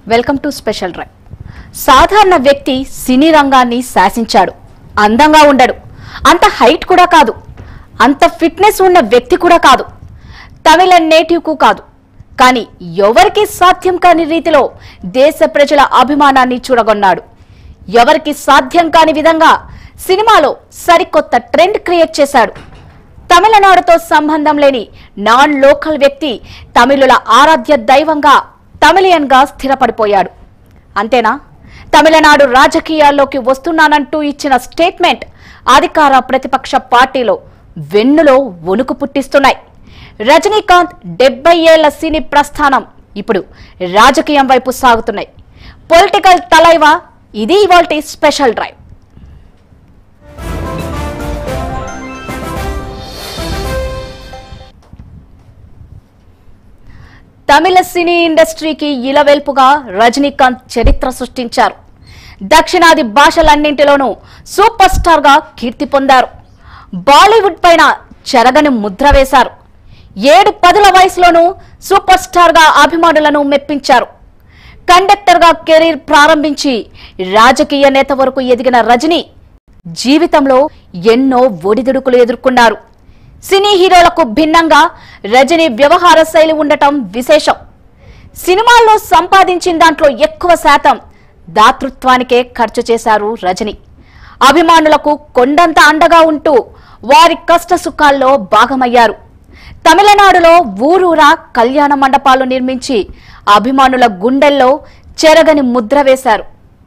welcome to special drive సాధారణ వ్యక్తి సినీ రంగాన్ని శాసించాడు అందంగా ఉండడు అంత హైట్ కూడా కాదు అంత ఫిట్నెస్ ఉన్న వ్యక్తి కూడా కాదు తమిళ నేటివ్కు కాదు కానీ ఎవరికి సాధ్యం కాని రీతిలో దేశ ప్రజల అభిమానాన్ని చూడగొన్నాడు ఎవరికి సాధ్యం కాని విధంగా సినిమాలో సరికొత్త ట్రెండ్ క్రియేట్ చేశాడు తమిళనాడుతో సంబంధం లేని నాన్ లోకల్ వ్యక్తి తమిళుల ఆరాధ్య దైవంగా తమిళియన్ గా స్థిరపడిపోయాడు అంతేనా తమిళనాడు రాజకీయాల్లోకి వస్తున్నానంటూ ఇచ్చిన స్టేట్మెంట్ అధికార ప్రతిపక్ష పార్టీలో వెన్నులో వణుకు పుట్టిస్తున్నాయి రజనీకాంత్ డెబ్బై ఏళ్ల సినీ ప్రస్థానం ఇప్పుడు రాజకీయం వైపు సాగుతున్నాయి పొలిటికల్ తలైవా ఇది ఇవాల్టి స్పెషల్ డ్రైవ్ తమిళ సినీ ఇండస్ట్రీకి ఇలవెల్పుగా రజనీకాంత్ చరిత్ర సృష్టించారు దక్షిణాది భాషలన్నింటిలోనూ సూపర్ స్టార్ గా కీర్తి పొందారు బాలీవుడ్ పైన చెరగని ముద్ర వేశారు ఏడు పదుల వయసులోనూ సూపర్ స్టార్ గా అభిమానులను మెప్పించారు కండక్టర్ గా కెరీర్ ప్రారంభించి రాజకీయ నేత వరకు ఎదిగిన రజనీ జీవితంలో ఎన్నో ఒడిదుడుకులు ఎదుర్కొన్నారు సినీ హీరోలకు భిన్నంగా రజనీ వ్యవహార శైలి ఉండటం విశేషం సినిమాల్లో సంపాదించిన దాంట్లో ఎక్కువ శాతం దాతృత్వానికే ఖర్చు చేశారు రజని అభిమానులకు కొండంత అండగా ఉంటూ వారి కష్ట సుఖాల్లో భాగమయ్యారు తమిళనాడులో ఊరూరా కళ్యాణ మండపాలు నిర్మించి అభిమానుల గుండెల్లో చెరగని ముద్ర వేశారు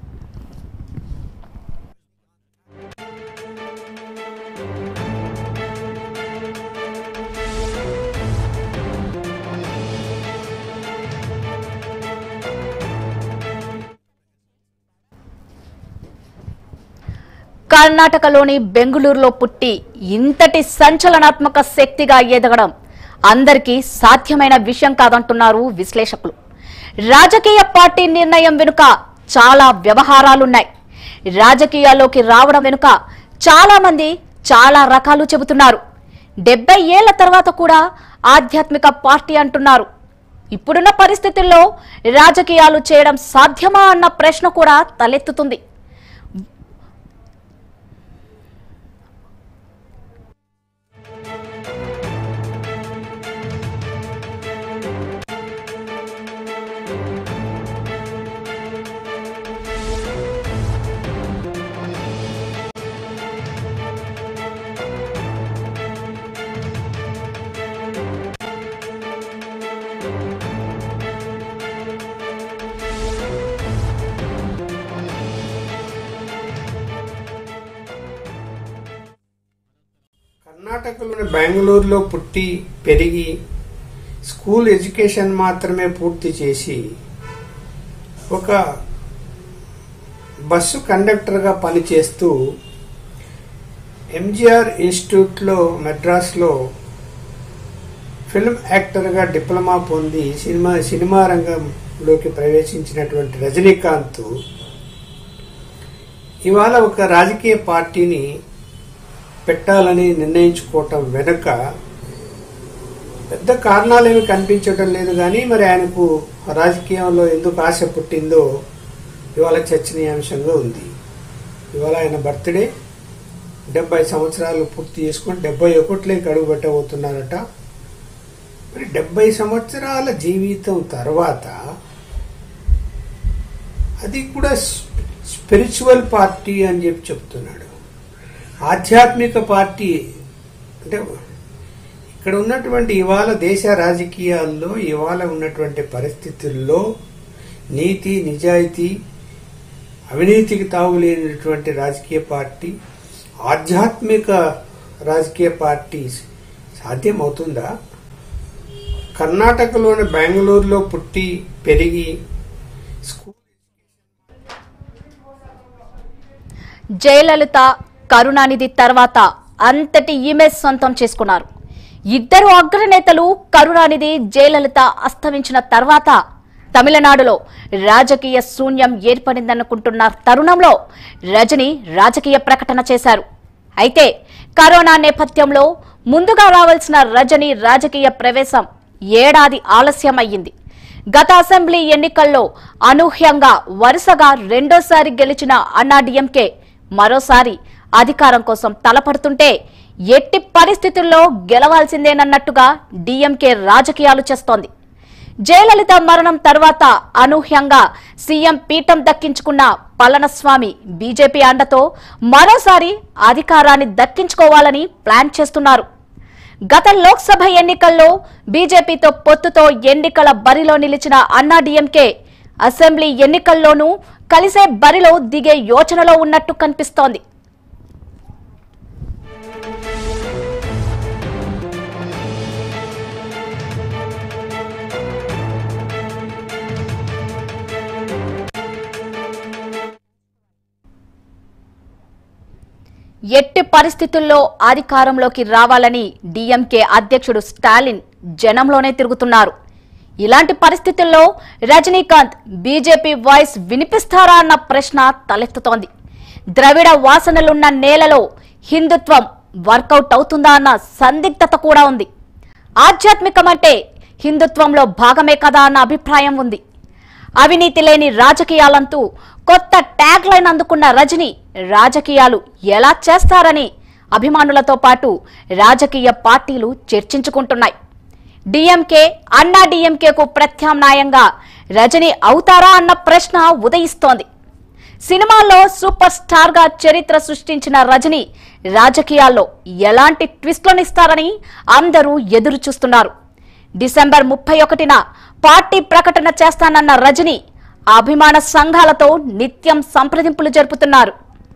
కర్ణాటకలోని బెంగుళూరులో పుట్టి ఇంతటి సంచలనాత్మక శక్తిగా ఎదగడం అందరికీ సాధ్యమైన విషయం కాదంటున్నారు విశ్లేషకులు రాజకీయ పార్టీ నిర్ణయం వెనుక చాలా వ్యవహారాలున్నాయి రాజకీయాల్లోకి రావడం వెనుక చాలా మంది చాలా రకాలు చెబుతున్నారు డెబ్బై ఏళ్ల తర్వాత కూడా ఆధ్యాత్మిక పార్టీ అంటున్నారు ఇప్పుడున్న పరిస్థితుల్లో రాజకీయాలు చేయడం సాధ్యమా అన్న ప్రశ్న కూడా తలెత్తుతుంది కర్ణాటకలోని బెంగళూరులో పుట్టి పెరిగి స్కూల్ ఎడ్యుకేషన్ మాత్రమే పూర్తి చేసి ఒక బస్సు కండక్టర్గా పనిచేస్తూ ఎంజిఆర్ ఇన్స్టిట్యూట్లో మెడ్రాస్లో ఫిల్మ్ యాక్టర్గా డిప్లొమా పొంది సినిమా సినిమా రంగంలోకి ప్రవేశించినటువంటి రజనీకాంత్ ఇవాళ ఒక రాజకీయ పార్టీని పెట్టాలని నిర్ణయించుకోవటం వెనుక పెద్ద కారణాలేమి కనిపించడం లేదు కానీ మరి ఆయనకు రాజకీయంలో ఎందుకు ఆశ పుట్టిందో ఇవాళ చర్చనీయాంశంగా ఉంది ఇవాళ ఆయన బర్త్డే డెబ్బై సంవత్సరాలు పూర్తి చేసుకొని డెబ్బై ఒకటిలోకి అడుగు పెట్టబోతున్నారట మరి డెబ్బై సంవత్సరాల జీవితం తర్వాత అది కూడా స్పిరిచువల్ పార్టీ అని చెప్పి చెప్తున్నాడు ఆధ్యాత్మిక పార్టీ అంటే ఇక్కడ ఉన్నటువంటి ఇవాళ దేశ రాజకీయాల్లో ఇవాళ ఉన్నటువంటి పరిస్థితుల్లో నీతి నిజాయితీ అవినీతికి తావులేనటువంటి రాజకీయ పార్టీ ఆధ్యాత్మిక రాజకీయ పార్టీ సాధ్యమవుతుందా కర్ణాటకలోని బెంగళూరులో పుట్టి పెరిగి స్కూల్ జయలలిత కరుణానిధి తర్వాత అంతటి ఇమేజ్ సొంతం చేసుకున్నారు ఇద్దరు అగ్రనేతలు కరుణానిధి జయలలిత అస్తమించిన తర్వాత తమిళనాడులో రాజకీయ శూన్యం ఏర్పడిందనుకుంటున్న తరుణంలో రజని రాజకీయ ప్రకటన చేశారు అయితే కరోనా నేపథ్యంలో ముందుగా రావాల్సిన రజని రాజకీయ ప్రవేశం ఏడాది ఆలస్యం అయ్యింది గత అసెంబ్లీ ఎన్నికల్లో అనూహ్యంగా వరుసగా రెండోసారి గెలిచిన అన్నాడీఎంకే మరోసారి అధికారం కోసం తలపడుతుంటే ఎట్టి పరిస్థితుల్లో గెలవాల్సిందేనన్నట్టుగా డీఎంకే రాజకీయాలు చేస్తోంది జయలలిత మరణం తర్వాత అనూహ్యంగా సీఎం పీఠం దక్కించుకున్న పళనస్వామి బీజేపీ అండతో మరోసారి అధికారాన్ని దక్కించుకోవాలని ప్లాన్ చేస్తున్నారు గత లోక్సభ ఎన్నికల్లో బీజేపీతో పొత్తుతో ఎన్నికల బరిలో నిలిచిన అన్నాడీఎంకే అసెంబ్లీ ఎన్నికల్లోనూ కలిసే బరిలో దిగే యోచనలో ఉన్నట్టు కనిపిస్తోంది ఎట్టి పరిస్థితుల్లో అధికారంలోకి రావాలని డీఎంకే అధ్యక్షుడు స్టాలిన్ జనంలోనే తిరుగుతున్నారు ఇలాంటి పరిస్థితుల్లో రజనీకాంత్ బీజేపీ వాయిస్ వినిపిస్తారా అన్న ప్రశ్న తలెత్తుతోంది ద్రవిడ వాసనలున్న నేలలో హిందుత్వం వర్కౌట్ అవుతుందా అన్న సందిగ్ధత కూడా ఉంది ఆధ్యాత్మికం అంటే హిందుత్వంలో భాగమే కదా అన్న అభిప్రాయం ఉంది అవినీతి లేని రాజకీయాలంటూ కొత్త ట్యాగ్ లైన్ అందుకున్న రజనీ రాజకీయాలు ఎలా చేస్తారని అభిమానులతో పాటు రాజకీయ పార్టీలు చర్చించుకుంటున్నాయి డిఎంకే అన్నా డిఎంకేకు ప్రత్యామ్నాయంగా రజనీ అవుతారా అన్న ప్రశ్న ఉదయిస్తోంది సినిమాల్లో సూపర్ స్టార్ గా చరిత్ర సృష్టించిన రజనీ రాజకీయాల్లో ఎలాంటి ట్విస్ట్లనిస్తారని అందరూ ఎదురు చూస్తున్నారు డిసెంబర్ ముప్పై ఒకటిన పార్టీ ప్రకటన చేస్తానన్న రజనీ అభిమాన సంఘాలతో నిత్యం సంప్రదింపులు జరుపుతున్నారు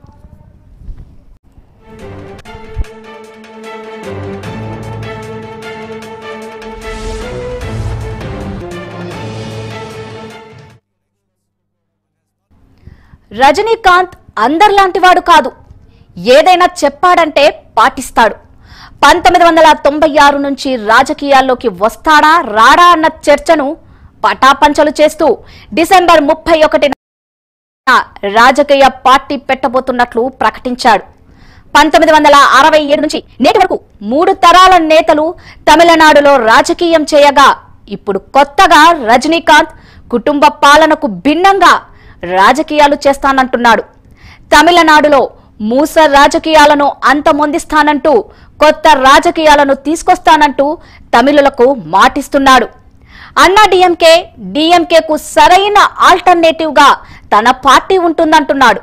రజనీకాంత్ అందరిలాంటివాడు కాదు ఏదైనా చెప్పాడంటే పాటిస్తాడు పంతొమ్మిది వందల తొంభై ఆరు నుంచి రాజకీయాల్లోకి వస్తాడా రాడా అన్న చర్చను పటాపంచలు చేస్తూ డిసెంబర్ ముప్పై ఒకటిన రాజకీయ పార్టీ పెట్టబోతున్నట్లు ప్రకటించాడు పంతొమ్మిది వందల అరవై ఏడు నుంచి నేటి వరకు మూడు తరాల నేతలు తమిళనాడులో రాజకీయం చేయగా ఇప్పుడు కొత్తగా రజనీకాంత్ కుటుంబ పాలనకు భిన్నంగా రాజకీయాలు చేస్తానంటున్నాడు తమిళనాడులో మూస రాజకీయాలను అంతమొందిస్తానంటూ కొత్త రాజకీయాలను తీసుకొస్తానంటూ తమిళులకు మాటిస్తున్నాడు అన్నా డిఎంకే డిఎంకేకు సరైన ఆల్టర్నేటివ్ గా తన పార్టీ ఉంటుందంటున్నాడు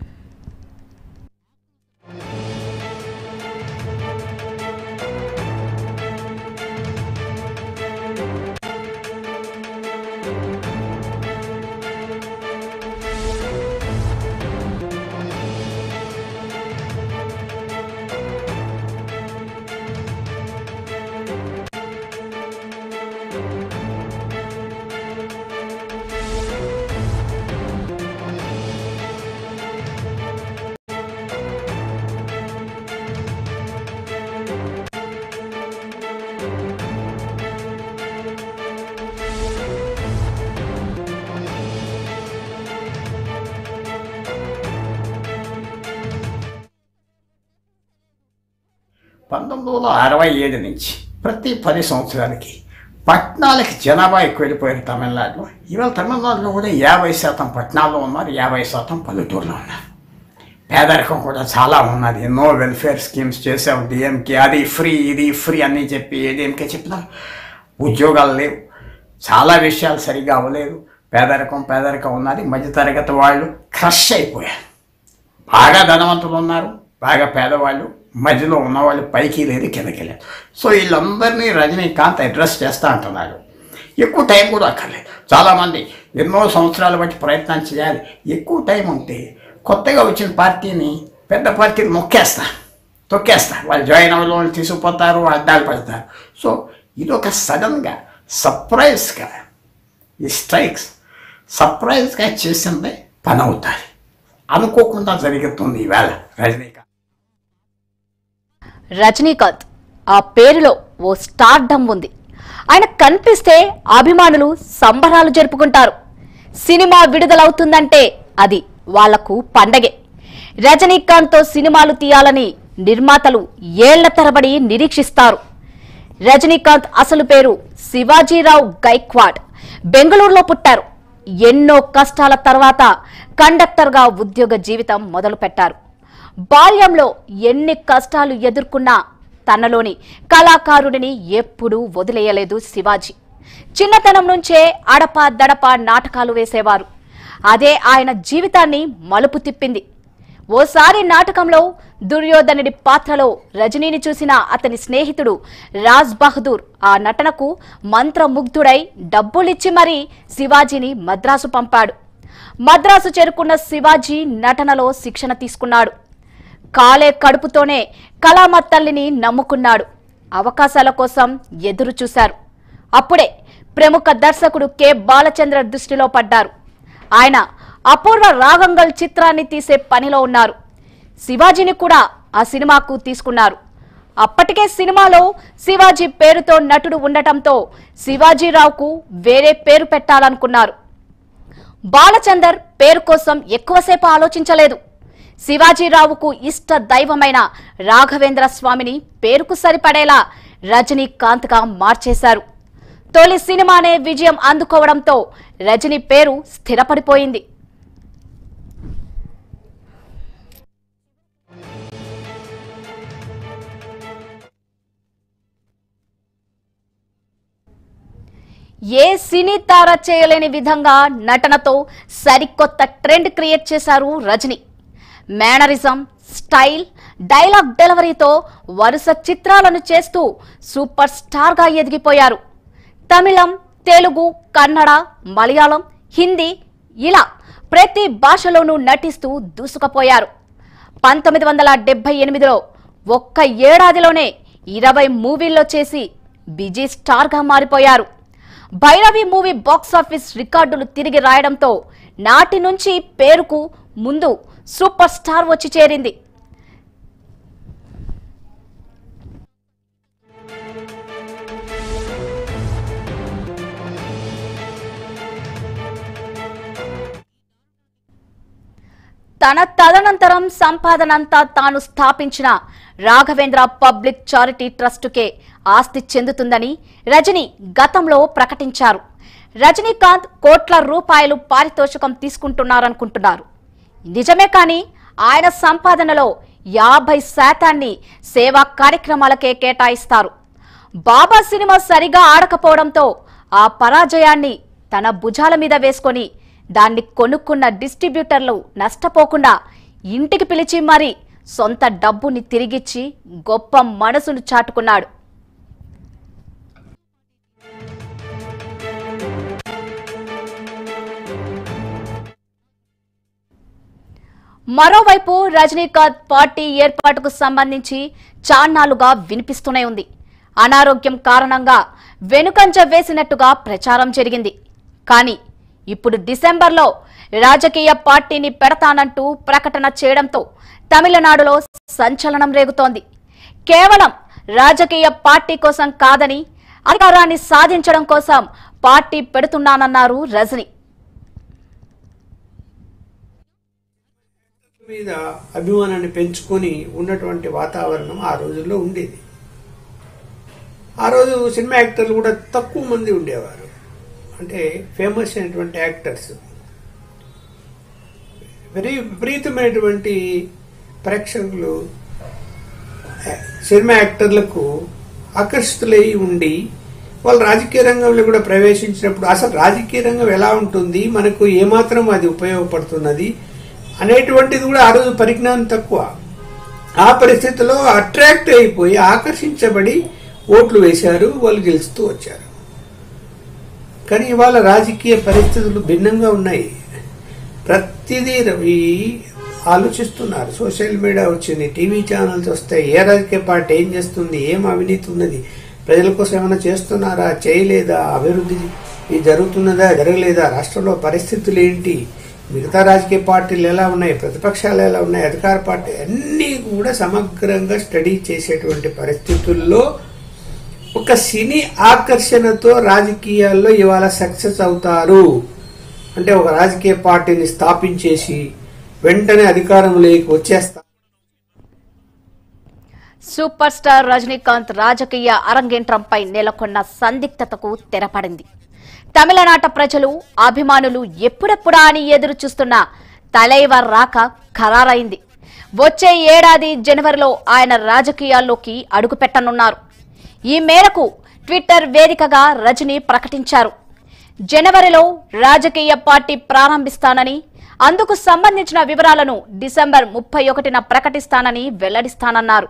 పంతొమ్మిది వందల అరవై ఏడు నుంచి ప్రతి పది సంవత్సరాలకి పట్టణాలకి జనాభా ఎక్కువ వెళ్ళిపోయారు తమిళనాడులో ఇవాళ తమిళనాడులో కూడా యాభై శాతం పట్టణాల్లో ఉన్నారు యాభై శాతం పల్లెటూరులో ఉన్నారు పేదరికం కూడా చాలా ఉన్నది ఎన్నో వెల్ఫేర్ స్కీమ్స్ చేసాం డిఎంకే అది ఫ్రీ ఇది ఫ్రీ అని చెప్పి ఏడిఎంకే చెప్పినా ఉద్యోగాలు లేవు చాలా విషయాలు సరిగా అవ్వలేదు పేదరికం పేదరికం ఉన్నది మధ్యతరగతి వాళ్ళు క్రష్ అయిపోయారు బాగా ధనవంతులు ఉన్నారు బాగా పేదవాళ్ళు మధ్యలో ఉన్నవాళ్ళు పైకి లేదు కిందకి లేదు సో వీళ్ళందరినీ రజనీకాంత్ అడ్రస్ చేస్తా అంటున్నాడు ఎక్కువ టైం కూడా అక్కర్లేదు చాలామంది ఎన్నో సంవత్సరాలు బట్టి ప్రయత్నం చేయాలి ఎక్కువ టైం ఉంటే కొత్తగా వచ్చిన పార్టీని పెద్ద పార్టీని నొక్కేస్తా తొక్కేస్తా వాళ్ళు జాయిన్ అవ్వడం వాళ్ళు తీసుకుపోతారు అడ్డాలు పడతారు సో ఇది ఒక సడన్గా సర్ప్రైజ్గా ఈ స్ట్రైక్స్ సర్ప్రైజ్గా చేసిందే పని అవుతుంది అనుకోకుండా జరుగుతుంది ఈవేళ రజనీకాంత్ రజనీకాంత్ ఆ పేరులో ఓ స్టార్డమ్ ఉంది ఆయన కనిపిస్తే అభిమానులు సంబరాలు జరుపుకుంటారు సినిమా విడుదలవుతుందంటే అది వాళ్లకు పండగే రజనీకాంత్తో సినిమాలు తీయాలని నిర్మాతలు ఏళ్ల తరబడి నిరీక్షిస్తారు రజనీకాంత్ అసలు పేరు శివాజీరావు గైక్వాడ్ బెంగళూరులో పుట్టారు ఎన్నో కష్టాల తర్వాత కండక్టర్గా ఉద్యోగ జీవితం మొదలుపెట్టారు బాల్యంలో ఎన్ని కష్టాలు ఎదుర్కొన్నా తనలోని కళాకారుడిని ఎప్పుడూ వదిలేయలేదు శివాజీ చిన్నతనం నుంచే అడప దడప నాటకాలు వేసేవారు అదే ఆయన జీవితాన్ని మలుపు తిప్పింది ఓసారి నాటకంలో దుర్యోధనుడి పాత్రలో రజనీని చూసిన అతని స్నేహితుడు రాజ్ బహదూర్ ఆ నటనకు మంత్రముగ్ధుడై డబ్బులిచ్చి మరీ శివాజీని మద్రాసు పంపాడు మద్రాసు చేరుకున్న శివాజీ నటనలో శిక్షణ తీసుకున్నాడు కాలే కడుపుతోనే కళామ తల్లిని నమ్ముకున్నాడు అవకాశాల కోసం ఎదురు చూశారు అప్పుడే ప్రముఖ దర్శకుడు కె బాలచంద్ర దృష్టిలో పడ్డారు ఆయన అపూర్వ రాగంగల్ చిత్రాన్ని తీసే పనిలో ఉన్నారు శివాజీని కూడా ఆ సినిమాకు తీసుకున్నారు అప్పటికే సినిమాలో శివాజీ పేరుతో నటుడు ఉండటంతో శివాజీరావుకు వేరే పేరు పెట్టాలనుకున్నారు బాలచందర్ పేరు కోసం ఎక్కువసేపు ఆలోచించలేదు శివాజీరావుకు ఇష్ట దైవమైన రాఘవేంద్ర స్వామిని పేరుకు సరిపడేలా రజనీకాంత్గా మార్చేశారు తొలి సినిమానే విజయం అందుకోవడంతో రజనీ పేరు స్థిరపడిపోయింది ఏ సినీ తార చేయలేని విధంగా నటనతో సరికొత్త ట్రెండ్ క్రియేట్ చేశారు రజనీ మేనరిజం స్టైల్ డైలాగ్ డెలివరీతో వరుస చిత్రాలను చేస్తూ సూపర్ స్టార్గా ఎదిగిపోయారు తమిళం తెలుగు కన్నడ మలయాళం హిందీ ఇలా ప్రతి భాషలోనూ నటిస్తూ దూసుకుపోయారు పంతొమ్మిది వందల డెబ్బై ఎనిమిదిలో ఒక్క ఏడాదిలోనే ఇరవై మూవీల్లో చేసి బిజీ స్టార్గా మారిపోయారు భైరవి మూవీ బాక్సాఫీస్ రికార్డులు తిరిగి రాయడంతో నాటి నుంచి పేరుకు ముందు సూపర్ స్టార్ వచ్చి చేరింది తన తదనంతరం సంపాదనంతా తాను స్థాపించిన రాఘవేంద్ర పబ్లిక్ చారిటీ ట్రస్టుకే ఆస్తి చెందుతుందని రజనీ గతంలో ప్రకటించారు రజనీకాంత్ కోట్ల రూపాయలు పారితోషికం తీసుకుంటున్నారనుకుంటున్నారు నిజమే కానీ ఆయన సంపాదనలో యాభై శాతాన్ని సేవా కార్యక్రమాలకే కేటాయిస్తారు బాబా సినిమా సరిగా ఆడకపోవడంతో ఆ పరాజయాన్ని తన భుజాల మీద వేసుకొని దాన్ని కొనుక్కున్న డిస్ట్రిబ్యూటర్లు నష్టపోకుండా ఇంటికి పిలిచి మరీ సొంత డబ్బుని తిరిగిచ్చి గొప్ప మనసును చాటుకున్నాడు మరోవైపు రజనీకాంత్ పార్టీ ఏర్పాటుకు సంబంధించి చాన్నాళ్లుగా వినిపిస్తూనే ఉంది అనారోగ్యం కారణంగా వెనుకంజ వేసినట్టుగా ప్రచారం జరిగింది కానీ ఇప్పుడు డిసెంబర్లో రాజకీయ పార్టీని పెడతానంటూ ప్రకటన చేయడంతో తమిళనాడులో సంచలనం రేగుతోంది కేవలం రాజకీయ పార్టీ కోసం కాదని అధికారాన్ని సాధించడం కోసం పార్టీ పెడుతున్నానన్నారు రజనీ మీద అభిమానాన్ని పెంచుకొని ఉన్నటువంటి వాతావరణం ఆ రోజుల్లో ఉండేది ఆ రోజు సినిమా యాక్టర్లు కూడా తక్కువ మంది ఉండేవారు అంటే ఫేమస్ అయినటువంటి యాక్టర్స్ వెరీ విపరీతమైనటువంటి ప్రేక్షకులు సినిమా యాక్టర్లకు ఆకర్షితులై ఉండి వాళ్ళు రాజకీయ రంగంలో కూడా ప్రవేశించినప్పుడు అసలు రాజకీయ రంగం ఎలా ఉంటుంది మనకు ఏమాత్రం అది ఉపయోగపడుతున్నది అనేటువంటిది కూడా ఆ రోజు పరిజ్ఞానం తక్కువ ఆ పరిస్థితిలో అట్రాక్ట్ అయిపోయి ఆకర్షించబడి ఓట్లు వేశారు వాళ్ళు గెలుస్తూ వచ్చారు కానీ ఇవాళ రాజకీయ పరిస్థితులు భిన్నంగా ఉన్నాయి ప్రతిదీ రవి ఆలోచిస్తున్నారు సోషల్ మీడియా వచ్చింది టీవీ ఛానల్స్ వస్తాయి ఏ రాజకీయ పార్టీ ఏం చేస్తుంది ఏం అవినీతి ఉన్నది ప్రజల కోసం ఏమైనా చేస్తున్నారా చేయలేదా అభివృద్ధి ఇది జరుగుతున్నదా జరగలేదా రాష్ట్రంలో పరిస్థితులు ఏంటి మిగతా రాజకీయ పార్టీలు ఎలా ఉన్నాయి ప్రతిపక్షాలు ఎలా ఉన్నాయి అధికార పార్టీ అన్నీ కూడా సమగ్రంగా స్టడీ చేసేటువంటి పరిస్థితుల్లో ఒక సినీ ఆకర్షణతో రాజకీయాల్లో ఇవాళ సక్సెస్ అవుతారు అంటే ఒక రాజకీయ పార్టీని స్థాపించేసి వెంటనే అధికారంలోకి వచ్చేస్తారు సూపర్ స్టార్ రజనీకాంత్ రాజకీయ అరంగేట్రంపై నెలకొన్న సందిగ్ధతకు తెరపడింది తమిళనాట ప్రజలు అభిమానులు ఎప్పుడెప్పుడా అని ఎదురు చూస్తున్న తలైవర్ రాక ఖరారైంది వచ్చే ఏడాది జనవరిలో ఆయన రాజకీయాల్లోకి అడుగుపెట్టనున్నారు ఈ మేరకు ట్విట్టర్ వేదికగా రజనీ ప్రకటించారు జనవరిలో రాజకీయ పార్టీ ప్రారంభిస్తానని అందుకు సంబంధించిన వివరాలను డిసెంబర్ ముప్పై ఒకటిన ప్రకటిస్తానని వెల్లడిస్తానన్నారు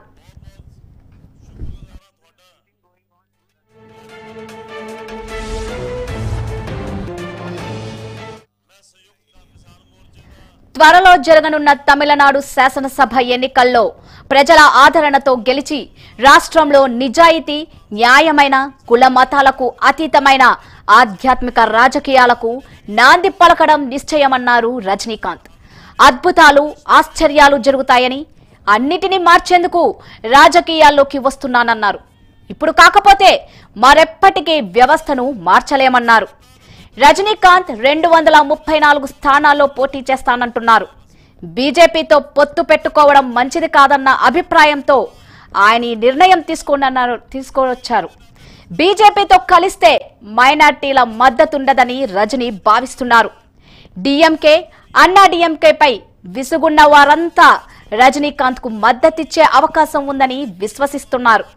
త్వరలో జరగనున్న తమిళనాడు శాసనసభ ఎన్నికల్లో ప్రజల ఆదరణతో గెలిచి రాష్ట్రంలో నిజాయితీ న్యాయమైన కుల మతాలకు అతీతమైన ఆధ్యాత్మిక రాజకీయాలకు నాంది పలకడం నిశ్చయమన్నారు రజనీకాంత్ అద్భుతాలు ఆశ్చర్యాలు జరుగుతాయని అన్నిటినీ మార్చేందుకు రాజకీయాల్లోకి వస్తున్నానన్నారు ఇప్పుడు కాకపోతే మరెప్పటికీ వ్యవస్థను మార్చలేమన్నారు రజనీకాంత్ రెండు వందల ముప్పై నాలుగు స్థానాల్లో పోటీ చేస్తానంటున్నారు బీజేపీతో పొత్తు పెట్టుకోవడం మంచిది కాదన్న అభిప్రాయంతో ఆయన ఈ నిర్ణయం తీసుకోనన్నారు తీసుకొచ్చారు బీజేపీతో కలిస్తే మైనార్టీల మద్దతుండదని రజనీ భావిస్తున్నారు డిఎంకే అన్నా డిఎంకేపై విసుగున్న వారంతా రజనీకాంత్ కు మద్దతిచ్చే అవకాశం ఉందని విశ్వసిస్తున్నారు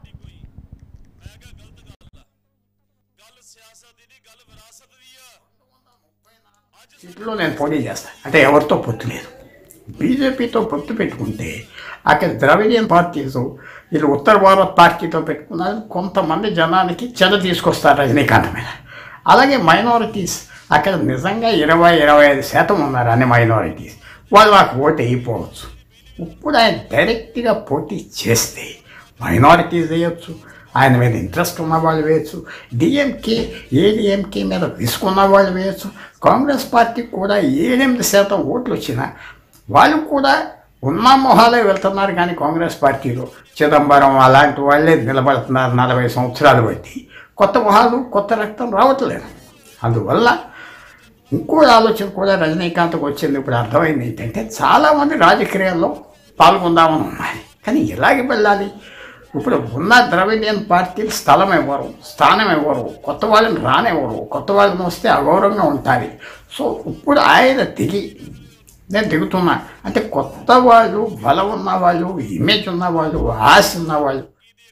సీట్లో నేను పోటీ చేస్తాను అంటే ఎవరితో పొత్తు లేదు బీజేపీతో పొత్తు పెట్టుకుంటే అక్కడ ద్రవిడియన్ పార్టీస్ వీళ్ళు ఉత్తర భారత్ పార్టీతో పెట్టుకున్నారు కొంతమంది జనానికి చెద తీసుకొస్తారు రజనీకాంత్ మీద అలాగే మైనారిటీస్ అక్కడ నిజంగా ఇరవై ఇరవై ఐదు శాతం ఉన్నారు అన్ని మైనారిటీస్ వాళ్ళు నాకు ఓటు అయిపోవచ్చు ఇప్పుడు ఆయన డైరెక్ట్గా పోటీ చేస్తే మైనారిటీస్ వేయొచ్చు ఆయన మీద ఇంట్రెస్ట్ ఉన్న వాళ్ళు వేయచ్చు డిఎంకే ఏడిఎంకే మీద విసుకున్న వాళ్ళు వేయచ్చు కాంగ్రెస్ పార్టీ కూడా ఏడెనిమిది శాతం ఓట్లు వచ్చినా వాళ్ళు కూడా ఉన్న మొహాలే వెళ్తున్నారు కానీ కాంగ్రెస్ పార్టీలో చిదంబరం అలాంటి వాళ్ళే నిలబడుతున్నారు నలభై సంవత్సరాలు బట్టి కొత్త మొహాలు కొత్త రక్తం రావట్లేదు అందువల్ల ఇంకో ఆలోచన కూడా రజనీకాంత్కి వచ్చింది ఇప్పుడు అర్థమైంది ఏంటంటే చాలామంది రాజకీయాల్లో పాల్గొందామని ఉన్నాయి కానీ ఎలాగే వెళ్ళాలి ఇప్పుడు ఉన్న ద్రవిడియన్ పార్టీలు స్థలం ఇవ్వరు స్థానం ఇవ్వరు కొత్త వాళ్ళని రానివ్వరు కొత్త వాళ్ళని వస్తే అగౌరవంగా ఉంటుంది సో ఇప్పుడు ఆయన దిగి నేను దిగుతున్నా అంటే కొత్త వాళ్ళు బలం ఉన్న వాళ్ళు ఇమేజ్ ఉన్నవాళ్ళు ఆశ ఉన్నవాళ్ళు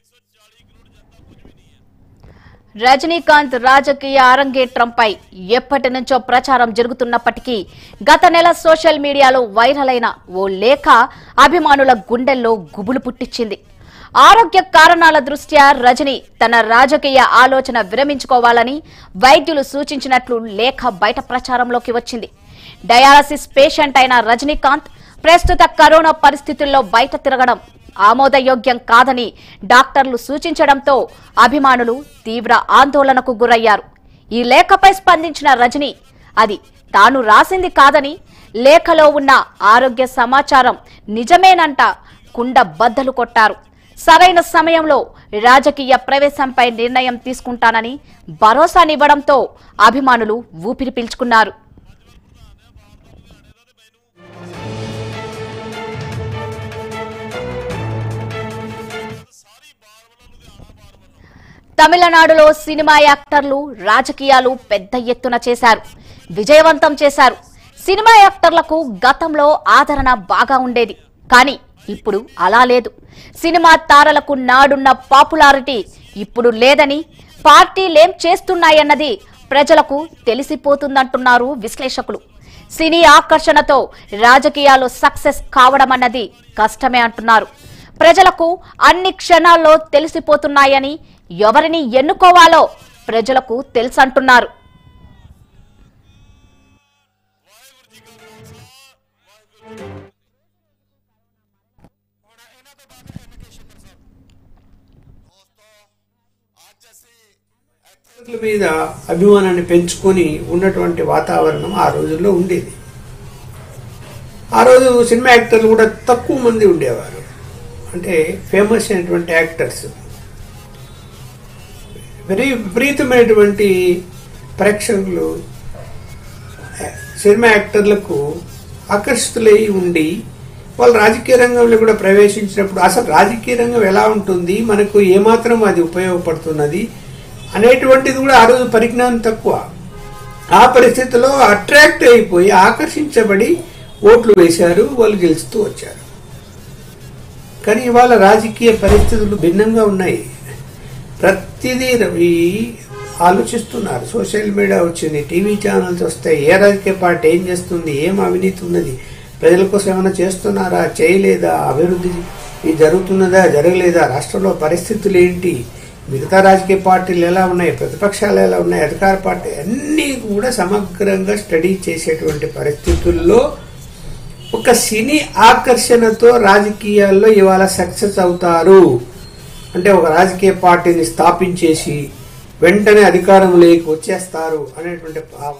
రజనీకాంత్ రాజకీయ అరంగేట్రంపై ఎప్పటి నుంచో ప్రచారం జరుగుతున్నప్పటికీ గత నెల సోషల్ మీడియాలో వైరల్ అయిన ఓ లేఖ అభిమానుల గుండెల్లో గుబులు పుట్టించింది ఆరోగ్య కారణాల దృష్ట్యా రజని తన రాజకీయ ఆలోచన విరమించుకోవాలని వైద్యులు సూచించినట్లు లేఖ బయట ప్రచారంలోకి వచ్చింది డయాలసిస్ పేషెంట్ అయిన రజనీకాంత్ ప్రస్తుత కరోనా పరిస్థితుల్లో బయట తిరగడం ఆమోదయోగ్యం కాదని డాక్టర్లు సూచించడంతో అభిమానులు తీవ్ర ఆందోళనకు గురయ్యారు ఈ లేఖపై స్పందించిన రజని అది తాను రాసింది కాదని లేఖలో ఉన్న ఆరోగ్య సమాచారం నిజమేనంట కుండ బద్దలు కొట్టారు సరైన సమయంలో రాజకీయ ప్రవేశంపై నిర్ణయం తీసుకుంటానని భరోసానివ్వడంతో అభిమానులు ఊపిరి పీల్చుకున్నారు తమిళనాడులో సినిమా యాక్టర్లు రాజకీయాలు పెద్ద ఎత్తున చేశారు విజయవంతం చేశారు సినిమా యాక్టర్లకు గతంలో ఆదరణ బాగా ఉండేది కానీ ఇప్పుడు అలా లేదు సినిమా తారలకు నాడున్న పాపులారిటీ ఇప్పుడు లేదని పార్టీలేం చేస్తున్నాయన్నది ప్రజలకు తెలిసిపోతుందంటున్నారు విశ్లేషకులు సినీ ఆకర్షణతో రాజకీయాలు సక్సెస్ కావడం అన్నది కష్టమే అంటున్నారు ప్రజలకు అన్ని క్షణాల్లో తెలిసిపోతున్నాయని ఎవరిని ఎన్నుకోవాలో ప్రజలకు తెలుసంటున్నారు యాక్టర్ల మీద అభిమానాన్ని పెంచుకొని ఉన్నటువంటి వాతావరణం ఆ రోజుల్లో ఉండేది ఆ రోజు సినిమా యాక్టర్లు కూడా తక్కువ మంది ఉండేవారు అంటే ఫేమస్ అయినటువంటి యాక్టర్స్ వెరీ విపరీతమైనటువంటి ప్రేక్షకులు సినిమా యాక్టర్లకు ఆకర్షితులై ఉండి వాళ్ళు రాజకీయ రంగంలో కూడా ప్రవేశించినప్పుడు అసలు రాజకీయ రంగం ఎలా ఉంటుంది మనకు ఏమాత్రం అది ఉపయోగపడుతున్నది అనేటువంటిది కూడా ఆ రోజు పరిజ్ఞానం తక్కువ ఆ పరిస్థితిలో అట్రాక్ట్ అయిపోయి ఆకర్షించబడి ఓట్లు వేశారు వాళ్ళు గెలుస్తూ వచ్చారు కానీ ఇవాళ రాజకీయ పరిస్థితులు భిన్నంగా ఉన్నాయి ప్రతిదీ ఈ ఆలోచిస్తున్నారు సోషల్ మీడియా వచ్చింది టీవీ ఛానల్స్ వస్తాయి ఏ రాజకీయ పార్టీ ఏం చేస్తుంది ఏం అవినీతి ఉన్నది ప్రజల కోసం ఏమైనా చేస్తున్నారా చేయలేదా అభివృద్ధి ఇది జరుగుతున్నదా జరగలేదా రాష్ట్రంలో పరిస్థితులు ఏంటి మిగతా రాజకీయ పార్టీలు ఎలా ఉన్నాయి ప్రతిపక్షాలు ఎలా ఉన్నాయి అధికార పార్టీ అన్నీ కూడా సమగ్రంగా స్టడీ చేసేటువంటి పరిస్థితుల్లో ఒక సినీ ఆకర్షణతో రాజకీయాల్లో ఇవాళ సక్సెస్ అవుతారు అంటే ఒక రాజకీయ పార్టీని స్థాపించేసి వెంటనే అధికారంలోకి వచ్చేస్తారు అనేటువంటి భావం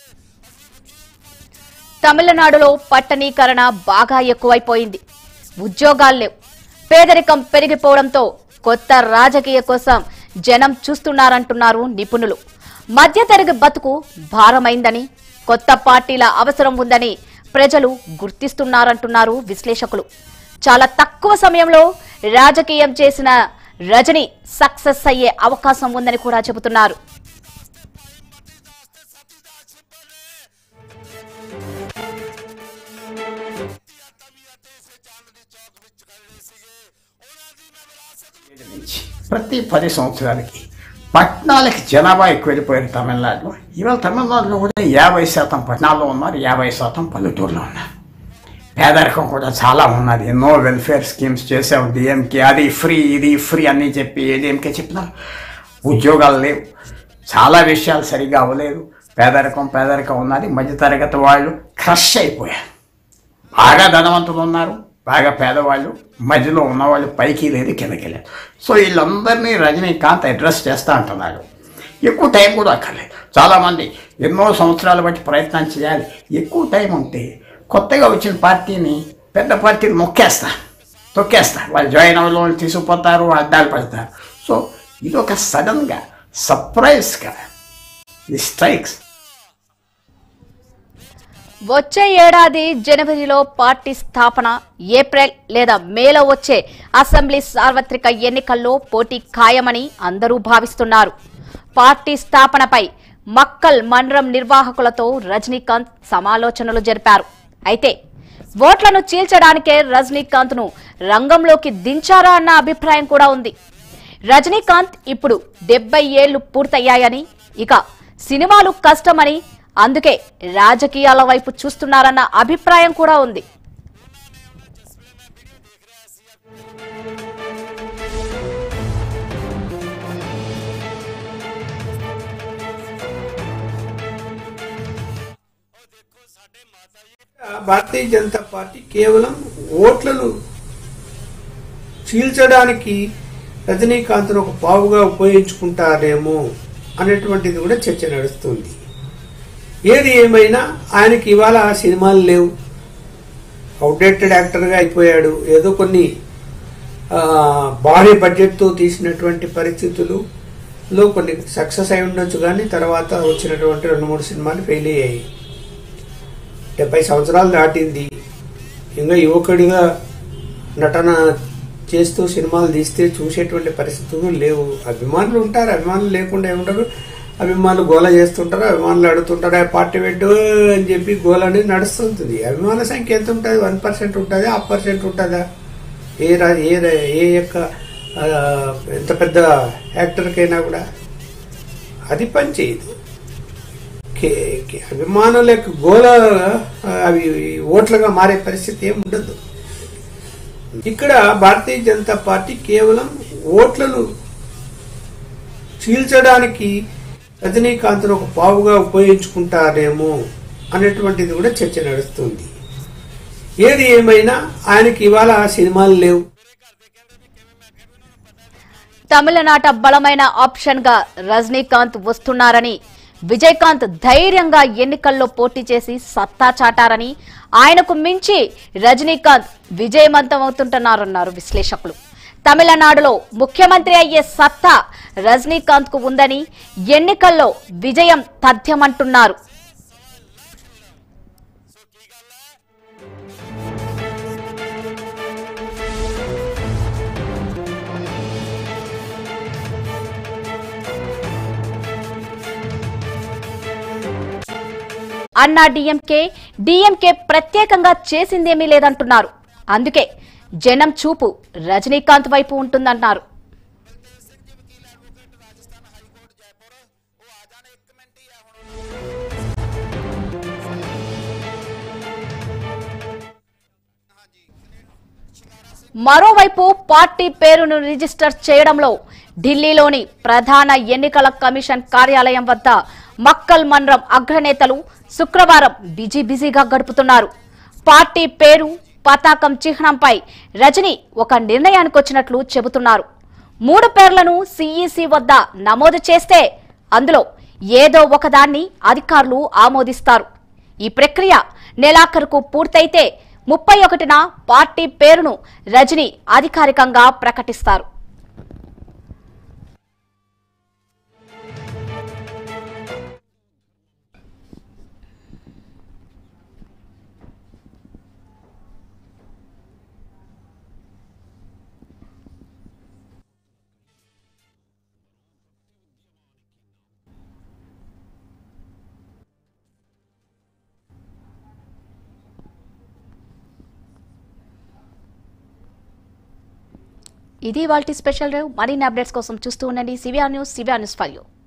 తమిళనాడులో పట్టణీకరణ బాగా ఎక్కువైపోయింది ఉద్యోగాలు లేవు పేదరికం పెరిగిపోవడంతో కొత్త రాజకీయ కోసం జనం చూస్తున్నారంటున్నారు నిపుణులు మధ్యతరగతి బతుకు భారమైందని కొత్త పార్టీల అవసరం ఉందని ప్రజలు గుర్తిస్తున్నారంటున్నారు విశ్లేషకులు చాలా తక్కువ సమయంలో రాజకీయం చేసిన రజనీ సక్సెస్ అయ్యే అవకాశం ఉందని కూడా చెబుతున్నారు నుంచి ప్రతి పది సంవత్సరాలకి పట్టణాలకి జనాభా ఎక్కువ వెళ్ళిపోయారు తమిళనాడులో ఇవాళ తమిళనాడులో కూడా యాభై శాతం పట్టణాల్లో ఉన్నారు యాభై శాతం పల్లెటూరులో ఉన్నారు పేదరికం కూడా చాలా ఉన్నది ఎన్నో వెల్ఫేర్ స్కీమ్స్ చేసాం డిఎంకే అది ఫ్రీ ఇది ఫ్రీ అని చెప్పి ఏడిఎంకే చెప్పినా ఉద్యోగాలు లేవు చాలా విషయాలు సరిగా అవ్వలేదు పేదరికం పేదరికం ఉన్నది మధ్యతరగతి వాళ్ళు క్రష్ అయిపోయారు బాగా ధనవంతులు ఉన్నారు బాగా పేదవాళ్ళు మధ్యలో ఉన్నవాళ్ళు పైకి లేదు కిందకి లేదు సో వీళ్ళందరినీ రజనీకాంత్ అడ్రస్ చేస్తా అంటున్నాడు ఎక్కువ టైం కూడా అక్కర్లేదు చాలామంది ఎన్నో సంవత్సరాలు బట్టి ప్రయత్నం చేయాలి ఎక్కువ టైం ఉంటే కొత్తగా వచ్చిన పార్టీని పెద్ద పార్టీని మొక్కేస్తా తొక్కేస్తా వాళ్ళు జాయిన్ అవ్వలో వాళ్ళు తీసుకుపోతారు అడ్డాలు పడతారు సో ఇది ఒక సడన్గా సర్ప్రైజ్గా ఈ స్ట్రైక్స్ వచ్చే ఏడాది జనవరిలో పార్టీ స్థాపన ఏప్రిల్ లేదా మేలో వచ్చే అసెంబ్లీ సార్వత్రిక ఎన్నికల్లో పోటీ ఖాయమని అందరూ భావిస్తున్నారు పార్టీ స్థాపనపై మక్కల్ మండలం నిర్వాహకులతో రజనీకాంత్ సమాలోచనలు జరిపారు అయితే ఓట్లను చీల్చడానికే రజనీకాంత్ ను రంగంలోకి దించారా అన్న అభిప్రాయం కూడా ఉంది రజనీకాంత్ ఇప్పుడు డెబ్బై ఏళ్లు పూర్తయ్యాయని ఇక సినిమాలు కష్టమని అందుకే రాజకీయాల వైపు చూస్తున్నారన్న అభిప్రాయం కూడా ఉంది భారతీయ జనతా పార్టీ కేవలం ఓట్లను చీల్చడానికి రజనీకాంత్ను ఒక పావుగా ఉపయోగించుకుంటారేమో అనేటువంటిది కూడా చర్చ నడుస్తుంది ఏది ఏమైనా ఆయనకి ఇవాళ సినిమాలు లేవు అవుట్డేటెడ్ యాక్టర్గా అయిపోయాడు ఏదో కొన్ని ఆ, భారీ బడ్జెట్తో తీసినటువంటి పరిస్థితులు లో కొన్ని సక్సెస్ అయి ఉండొచ్చు కానీ తర్వాత వచ్చినటువంటి రెండు మూడు సినిమాలు ఫెయిల్ అయ్యాయి డెబ్బై సంవత్సరాలు దాటింది ఇంకా యువకుడిగా నటన చేస్తూ సినిమాలు తీస్తే చూసేటువంటి పరిస్థితులు లేవు అభిమానులు ఉంటారు అభిమానులు లేకుండా ఏముంటారు అభిమానులు గోల చేస్తుంటారు అభిమానులు అడుగుతుంటారు ఆ పార్టీ పెట్టు అని చెప్పి గోల అనేది నడుస్తుంటుంది అభిమానుల సంఖ్య ఎంత ఉంటుంది వన్ పర్సెంట్ ఉంటుంది హాఫ్ పర్సెంట్ ఉంటుందా ఏ రా ఏ రా- ఏ యొక్క ఆ, ఎంత పెద్ద యాక్టర్కైనా కూడా అది పని చేయదు కే- కే- అభిమానులకు గోల ఆ, అవి ఓట్లుగా మారే పరిస్థితి ఏమి ఉండదు ఇక్కడ భారతీయ జనతా పార్టీ కేవలం ఓట్లను చీల్చడానికి రజనీకాంత్ను ఒక పావుగా ఉపయోగించుకుంటారేమో అనేటువంటిది కూడా చర్చ నడుస్తుంది ఏది ఏమైనా ఆయనకి ఇవాళ సినిమాలు లేవు తమిళనాట బలమైన ఆప్షన్ గా రజనీకాంత్ వస్తున్నారని విజయకాంత్ ధైర్యంగా ఎన్నికల్లో పోటీ చేసి సత్తా చాటారని ఆయనకు మించి రజనీకాంత్ విజయవంతమవుతుంటున్నారన్నారు విశ్లేషకులు తమిళనాడులో ముఖ్యమంత్రి అయ్యే సత్తా రజనీకాంత్ కు ఉందని ఎన్నికల్లో విజయం తథ్యమంటున్నారు అన్నా డిఎంకే డిఎంకే ప్రత్యేకంగా చేసిందేమీ లేదంటున్నారు అందుకే జనం చూపు రజనీకాంత్ వైపు ఉంటుందన్నారు మరోవైపు పార్టీ పేరును రిజిస్టర్ చేయడంలో ఢిల్లీలోని ప్రధాన ఎన్నికల కమిషన్ కార్యాలయం వద్ద మక్కల్ మండ్రం అగ్రనేతలు శుక్రవారం బిజీ బిజీగా గడుపుతున్నారు పార్టీ పేరు పతాకం చిహ్నంపై రజనీ ఒక నిర్ణయానికి వచ్చినట్లు చెబుతున్నారు మూడు పేర్లను సిఈసి వద్ద నమోదు చేస్తే అందులో ఏదో ఒకదాన్ని అధికారులు ఆమోదిస్తారు ఈ ప్రక్రియ నెలాఖరుకు పూర్తయితే ముప్పై ఒకటిన పార్టీ పేరును రజనీ అధికారికంగా ప్రకటిస్తారు ఇది వాళ్ళ స్పెషల్ రేవ్ మరిన్ని అప్డేట్స్ కోసం చూస్తూ ఉండండి CVR news CVR news for you